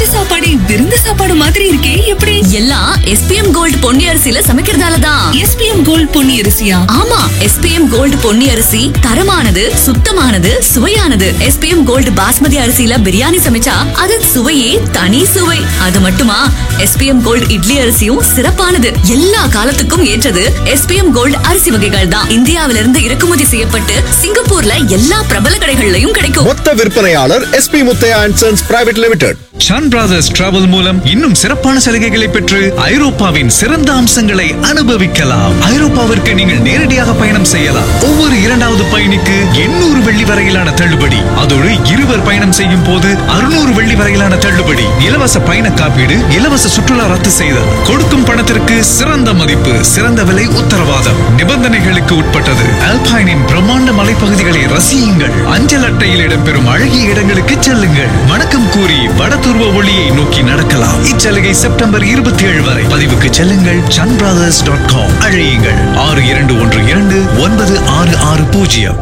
வீட்டு சாப்பாடு விருந்து சாப்பாடு மாதிரி இருக்கே எப்படி எல்லாம் எஸ்பிஎம் கோல்டு பொன்னி அரிசியில சமைக்கிறதால தான் எஸ்பிஎம் கோல்ட் பொன்னி அரிசியா ஆமா எஸ்பிஎம் கோல்டு பொன்னி அரிசி தரமானது சுத்தமானது சுவையானது எஸ்பிஎம் கோல்டு பாஸ்மதி அரிசியில பிரியாணி சமைச்சா அது சுவையே தனி சுவை அது மட்டுமா எஸ்பிஎம் கோல்டு இட்லி அரிசியும் சிறப்பானது எல்லா காலத்துக்கும் ஏற்றது எஸ்பிஎம் கோல்டு அரிசி வகைகள் தான் இந்தியாவிலிருந்து இறக்குமதி செய்யப்பட்டு சிங்கப்பூர்ல எல்லா பிரபல கடைகள்லயும் கிடைக்கும் மொத்த விற்பனையாளர் SP Muthiah and sons private limited Shan brothers travel மூலம் இன்னும் சிறப்பான சலுகைகளை பெற்று ஐரோப்பாவின் சிறந்த அம்சங்களை அனுபவிக்கலாம் ஐரோப்பாவிற்கு நீங்கள் நேரடியாக பயணம் செய்யலாம் ஒவ்வொரு இரண்டாவது பயணிக்கு எண்ணூறு வெள்ளி வரையிலான தள்ளுபடி அதோடு இருவர் பயணம் செய்யும் போது அறுநூறு வெள்ளி வரையிலான தள்ளுபடி இலவச பயண காப்பீடு இலவச சுற்றுலா ரத்து செய்தல் கொடுக்கும் பணத்திற்கு சிறந்த மதிப்பு சிறந்த விலை உத்தரவாதம் நிபந்தனைகளுக்கு உட்பட்டது அல்பைனின் பிரம்மாண்ட மலைப்பகுதிகளை ரசியுங்கள் அஞ்சல் அட்டையில் இடம்பெறும் அழகிய இடங்களுக்கு செல்லுங்கள் வணக்கம் கூறி வடதுருவ ஒளியை நோக்கி நடக்கலாம் இச்சலுகை செப்டம்பர் இருபத்தி ஏழு வரை பதிவுக்கு செல்லுங்கள் சன் பிரதர்ஸ் டாட் காம் அழையுங்கள் ஆறு இரண்டு ஒன்று இரண்டு ஒன்பது ஆறு ஆறு பூஜ்ஜியம்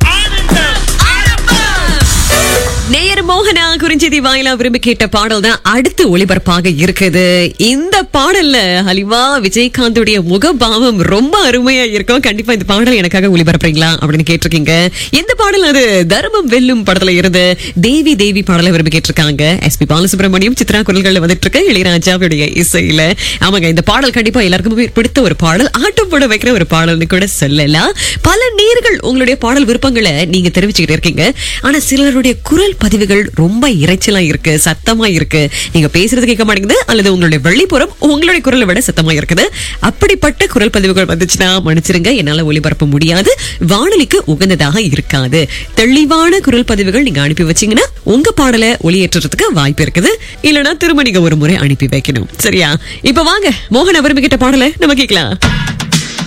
நேயர் மோகனா குறிஞ்சிதி வாயிலா விரும்பி கேட்ட பாடல் தான் அடுத்து ஒளிபரப்பாக இருக்குது இந்த பாடல்ல ஹலிமா விஜயகாந்தோடைய முகபாவம் ரொம்ப அருமையா இருக்கும் கண்டிப்பா இந்த பாடல் எனக்காக ஒளிபரப்புறீங்களா அப்படின்னு கேட்டிருக்கீங்க எந்த பாடல் அது தர்மம் வெல்லும் படத்துல இருந்து தேவி தேவி பாடலை விரும்பி கேட்டிருக்காங்க எஸ் பி பாலசுப்ரமணியம் சித்ரா குரல்கள்ல வந்துட்டு இருக்கு இளையராஜாவுடைய இசையில ஆமாங்க இந்த பாடல் கண்டிப்பா எல்லாருக்குமே பிடித்த ஒரு பாடல் ஆட்டம் போட வைக்கிற ஒரு பாடல்னு கூட சொல்லலாம் பல நேர்கள் உங்களுடைய பாடல் விருப்பங்களை நீங்க தெரிவிச்சுக்கிட்டு இருக்கீங்க ஆனா சிலருடைய குரல் பதிவுகள் ரொம்ப இரைச்சலா இருக்கு சத்தமா இருக்கு நீங்க பேசுறது கேட்க மாட்டேங்குது அல்லது உங்களுடைய வெளிப்புறம் உங்களுடைய குரலை விட சத்தமா இருக்குது அப்படிப்பட்ட குரல் பதிவுகள் வந்துச்சுன்னா மன்னிச்சிருங்க என்னால ஒளிபரப்ப முடியாது வானொலிக்கு உகந்ததாக இருக்காது தெளிவான குரல் பதிவுகள் நீங்க அனுப்பி வச்சீங்கன்னா உங்க பாடலை ஒளியேற்றுறதுக்கு வாய்ப்பு இருக்குது இல்லனா திரும்ப நீங்க ஒரு முறை அனுப்பி வைக்கணும் சரியா இப்ப வாங்க மோகன் அவர்மிகிட்ட பாடலை நம்ம கேட்கலாம்